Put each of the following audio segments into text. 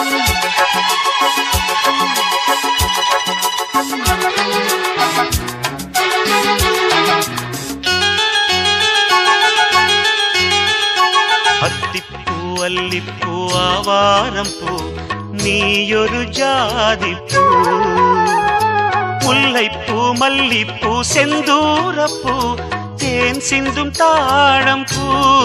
അത്തിപ്പൂ അല്ലിപ്പൂ ആവാരം പൂ നീയൊരു ജാതിപ്പൂ മുല്ലൈപ്പൂ മല്ലിപ്പൂ செந்தூரப்பூ தேன் சிந்தும் தாழம் பூ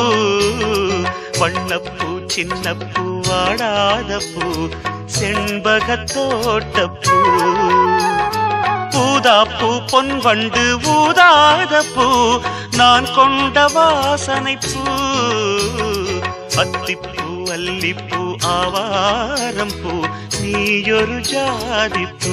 வண்ணப்பூ சின்னப்பூ வாடாத பூ செண்பகத்தோட்டப்பூ ஊதாப்பூ பொன் வண்டு ஊதாத பூ நான் கொண்ட வாசனை பூ அத்திப்பூ அல்லிப்பூ ஆவாரம் பூ நீயொரு ஜாதி பூ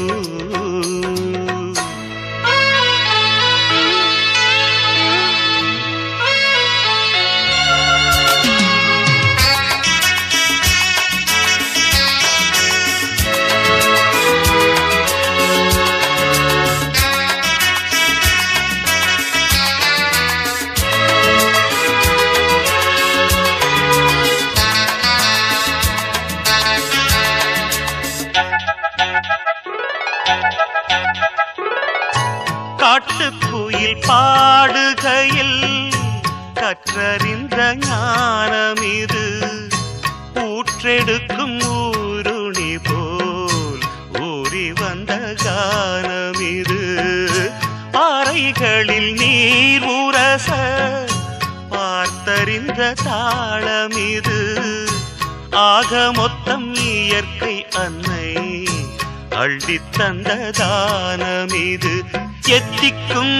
காட்டுக்குயில் பாடுகையில் கற்றறிந்த ஞானம் இது ஊற்றெடுக்கும் ஊருணி போல் ஊறி வந்த கானம் இது பாறைகளில் நீர் உரச பார்த்தறிந்த தாளம் இது ஆக மொத்தம் இயற்கை அன்னை அள்ளித் தந்த தானம் இது எத்திக்கும்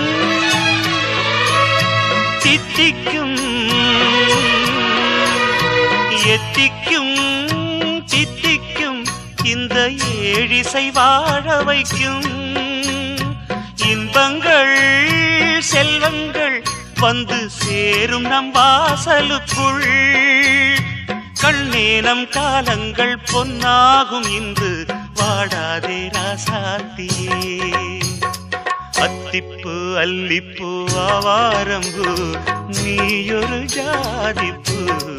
தித்திக்கும் எத்திக்கும் தித்திக்கும் இந்த ஏழிசை வாழ வைக்கும் இன்பங்கள் செல்வங்கள் வந்து சேரும் நம் வாசலுக்குள் கண்ணேனம் காலங்கள் பொன்னாகும் இன்று வாடாதே ராசாத்தியே அத்திப்பு அல்லிப்பூ ஆவாரம்பூ நீயொரு ஜாதிப்பூ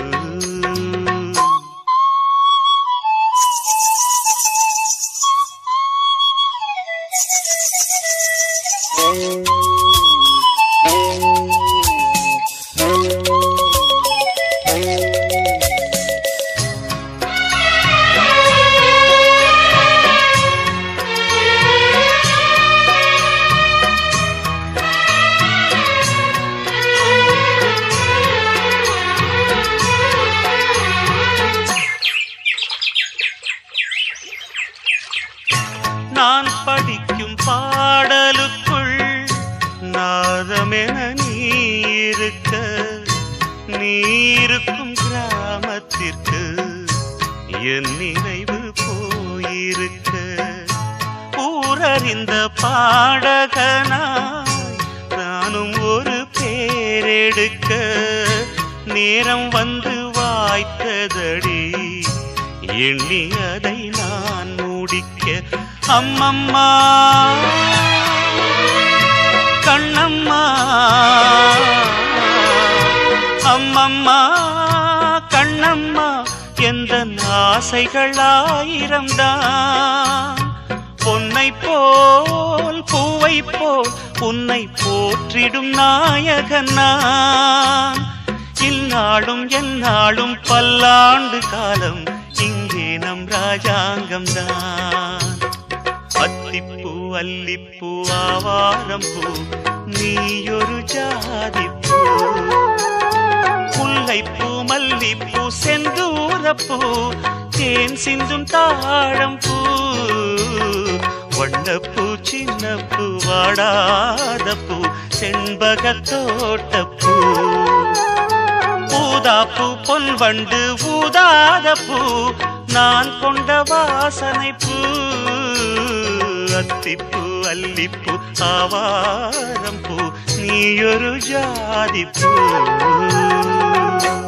நான் படிக்கும் பாடலுக்குள் நாதமென நீ இருக்க நீ இருக்கும் கிராமத்திற்கு என் நினைவு போயிருக்க ஊரறிந்த பாடகனாய் நானும் ஒரு பேரெடுக்க நேரம் வந்து வாய்த்ததடி எண்ணி அதை நான் முடிக்க அம்மம்மா கண்ணம்மா அம்மம்மா கண்ணம்மா எந்த ஆசைகள் ஆயிரம்தான் பொன்னை போல் பூவை போல் உன்னை போற்றிடும் நாயகன் நான் இந்நாளும் எந்நாளும் பல்லாண்டு காலம் இங்கே நம் ராஜாங்கம் தான் அத்திப்பூ அல்லிப்பூ ஆவாரம் பூ நீயொரு ஜாதிப்பூ முல்லைப்பூ மல்லிப்பூ செந்தூரப்பூ தேன் சிந்தும் தாழம் பூ வண்ணப்பூ சின்னப்பூ வாடாத பூ செண்பகத்தோட்டப்பூ ஊதாப்பூ பொன் வண்டு ஊதாத பூ நான் கொண்ட வாசனை பூ அத்திப்பூ அல்லிப்பூ ஆவாரம் பூ நீயொரு ஜாதி பூ